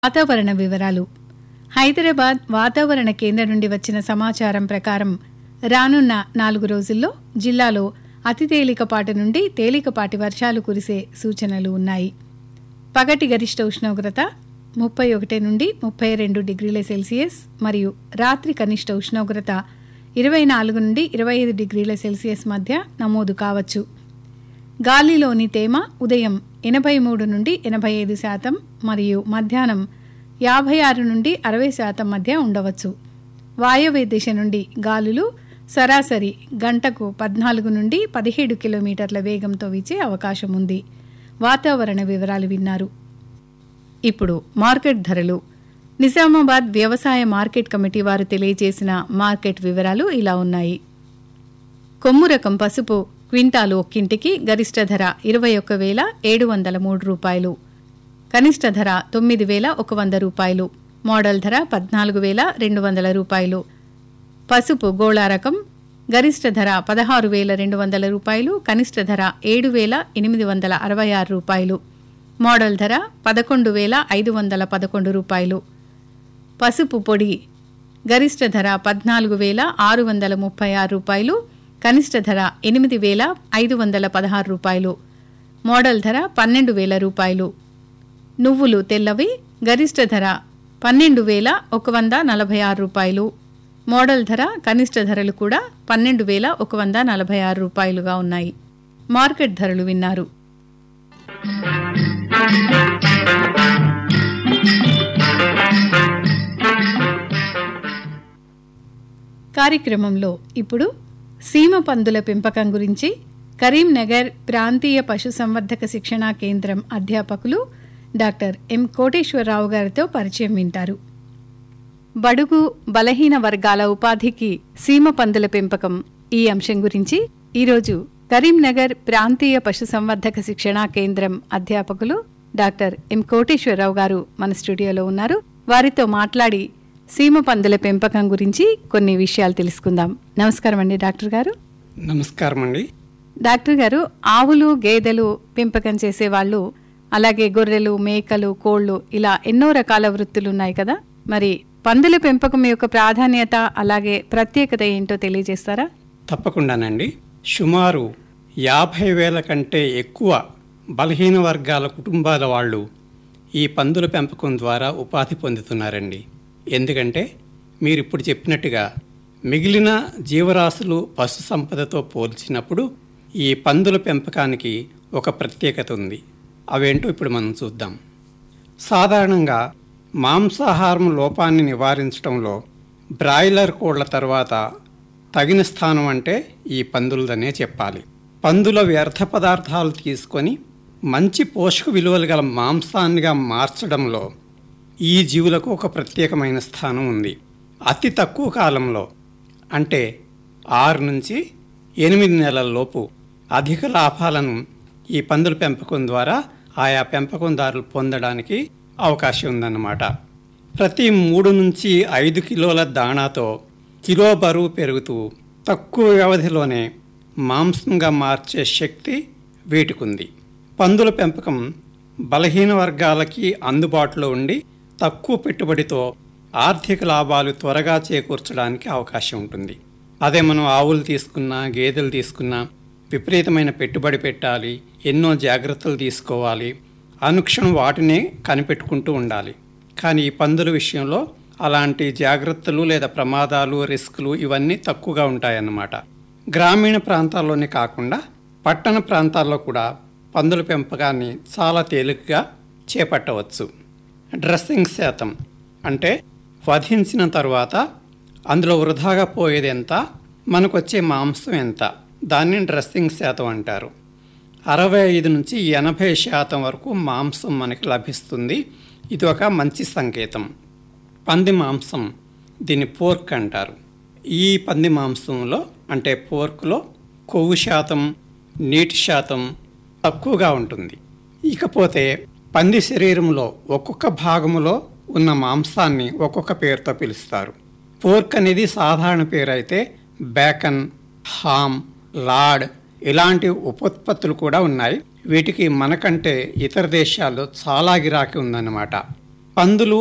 వాతావరణ వివరాలు హైదరాబాద్ వాతావరణ కేంద్రం నుండి వచ్చిన సమాచారం ప్రకారం రానున్న నాలుగు రోజుల్లో జిల్లాలో అతి తేలికపాటి నుండి తేలికపాటి వర్షాలు కురిసే సూచనలు ఉన్నాయి పగటి గరిష్ట ఉష్ణోగ్రత ముప్పై ఒకటి నుండి ముప్పై రెండు డిగ్రీల సెల్సియస్ మరియు రాత్రి కనిష్ట ఉష్ణోగ్రత ఇరవై నాలుగు నుండి ఇరవై ఐదు డిగ్రీల సెల్సియస్ మధ్య నమోదు కావచ్చు గాలిలోని తేమ ఉదయం ఎనభై మూడు నుండి ఎనభై ఐదు శాతం మరియు మధ్యాహ్నం యాభై ఆరు నుండి అరవై శాతం మధ్య ఉండవచ్చు వాయవ్య దిశ నుండి గాలులు సరాసరి గంటకు పద్నాలుగు నుండి పదిహేడు కిలోమీటర్ల వేగంతో వీచే అవకాశం ఉంది వాతావరణ వివరాలు విన్నారు ఇప్పుడు మార్కెట్ ధరలు నిజామాబాద్ వ్యవసాయ మార్కెట్ కమిటీ వారు తెలియజేసిన మార్కెట్ వివరాలు ఇలా ఉన్నాయి కొమ్ము రకం పసుపు క్వింటాలు ఒక్కింటికి గరిష్ట ధర ఇరవై ఒక్క వేల ఏడు వందల మూడు రూపాయలు కనిష్ట ధర తొమ్మిది వేల ఒక వంద రూపాయలు మోడల్ ధర పద్నాలుగు వేల రెండు వందల రూపాయలు పసుపు గోళా రకం గరిష్ట ధర పదహారు వేల రెండు వందల రూపాయలు కనిష్ట ధర ఏడు వేల ఎనిమిది వందల అరవై ఆరు రూపాయలు మోడల్ ధర పదకొండు వేల ఐదు వందల పదకొండు రూపాయలు పసుపు పొడి గరిష్ట ధర పద్నాలుగు వేల ఆరు వందల ముప్పై ఆరు రూపాయలు కనిష్ట ధర ఎనిమిది వేల ఐదు వందల పదహారు రూపాయలు మోడల్ ధర పన్నెండు వేల రూపాయలు నువ్వులు తెల్లవి గరిష్ట ధర పన్నెండు వేల ఒక వంద నలభై ఆరు రూపాయలు మోడల్ ధర కనిష్ట ధరలు కూడా పన్నెండు వేల ఒక వంద నలభై ఆరు రూపాయలుగా ఉన్నాయి మార్కెట్ ధరలు విన్నారు కార్యక్రమంలో ఇప్పుడు సీమ పందుల పెంపకం గురించి కరీంనగర్ ప్రాంతీయ పశుసంవర్ధక శిక్షణా కేంద్రం అధ్యాపకులు డాక్టర్ ఎం కోటేశ్వరరావు గారితో పరిచయం వింటారు బడుగు బలహీన వర్గాల ఉపాధికి సీమ పందుల పెంపకం ఈ అంశం గురించి ఈరోజు కరీంనగర్ ప్రాంతీయ పశుసంవర్ధక శిక్షణా కేంద్రం అధ్యాపకులు డాక్టర్ ఎం కోటేశ్వరరావు గారు మన స్టూడియోలో ఉన్నారు వారితో మాట్లాడి సీమ పందుల పెంపకం గురించి కొన్ని విషయాలు తెలుసుకుందాం నమస్కారం అండి డాక్టర్ గారు నమస్కారం అండి డాక్టర్ గారు ఆవులు గేదెలు పెంపకం చేసే వాళ్ళు అలాగే గొర్రెలు మేకలు కోళ్లు ఇలా ఎన్నో రకాల వృత్తులు ఉన్నాయి కదా మరి పందుల పెంపకం యొక్క ప్రాధాన్యత అలాగే ప్రత్యేకత ఏంటో తెలియజేస్తారా తప్పకుండానండి సుమారు యాభై వేల కంటే ఎక్కువ బలహీన వర్గాల కుటుంబాల వాళ్ళు ఈ పందుల పెంపకం ద్వారా ఉపాధి పొందుతున్నారండి ఎందుకంటే మీరు ఇప్పుడు చెప్పినట్టుగా మిగిలిన జీవరాశులు పశు సంపదతో పోల్చినప్పుడు ఈ పందుల పెంపకానికి ఒక ప్రత్యేకత ఉంది అవేంటో ఇప్పుడు మనం చూద్దాం సాధారణంగా మాంసాహారం లోపాన్ని నివారించడంలో బ్రాయిలర్ కోళ్ల తర్వాత తగిన స్థానం అంటే ఈ పందులదనే చెప్పాలి పందుల వ్యర్థ పదార్థాలు తీసుకొని మంచి పోషక విలువలు గల మాంసాన్నిగా మార్చడంలో ఈ జీవులకు ఒక ప్రత్యేకమైన స్థానం ఉంది అతి తక్కువ కాలంలో అంటే ఆరు నుంచి ఎనిమిది నెలల్లోపు అధిక లాభాలను ఈ పందుల పెంపకం ద్వారా ఆయా పెంపకందారులు పొందడానికి అవకాశం ఉందన్నమాట ప్రతి మూడు నుంచి ఐదు కిలోల దాణాతో కిలో బరువు పెరుగుతూ తక్కువ వ్యవధిలోనే మాంసంగా మార్చే శక్తి వీటికుంది పందుల పెంపకం బలహీన వర్గాలకి అందుబాటులో ఉండి తక్కువ పెట్టుబడితో ఆర్థిక లాభాలు త్వరగా చేకూర్చడానికి అవకాశం ఉంటుంది అదే మనం ఆవులు తీసుకున్నా గేదెలు తీసుకున్నా విపరీతమైన పెట్టుబడి పెట్టాలి ఎన్నో జాగ్రత్తలు తీసుకోవాలి అనుక్షణం వాటినే కనిపెట్టుకుంటూ ఉండాలి కానీ ఈ పందుల విషయంలో అలాంటి జాగ్రత్తలు లేదా ప్రమాదాలు రిస్కులు ఇవన్నీ తక్కువగా ఉంటాయన్నమాట గ్రామీణ ప్రాంతాల్లోనే కాకుండా పట్టణ ప్రాంతాల్లో కూడా పందుల పెంపకాన్ని చాలా తేలికగా చేపట్టవచ్చు డ్రెస్సింగ్ శాతం అంటే వధించిన తర్వాత అందులో వృధాగా పోయేది ఎంత మనకు వచ్చే మాంసం ఎంత దాన్ని డ్రెస్సింగ్ శాతం అంటారు అరవై ఐదు నుంచి ఎనభై శాతం వరకు మాంసం మనకి లభిస్తుంది ఇది ఒక మంచి సంకేతం పంది మాంసం దీన్ని పోర్క్ అంటారు ఈ పంది మాంసంలో అంటే పోర్క్లో కొవ్వు శాతం నీటి శాతం తక్కువగా ఉంటుంది ఇకపోతే పంది శరీరంలో ఒక్కొక్క భాగములో ఉన్న మాంసాన్ని ఒక్కొక్క పేరుతో పిలుస్తారు పోర్క్ అనేది సాధారణ పేరు అయితే బేకన్ హామ్ లాడ్ ఇలాంటి ఉపోత్పత్తులు కూడా ఉన్నాయి వీటికి మనకంటే ఇతర దేశాల్లో చాలా గిరాకీ ఉందన్నమాట పందులు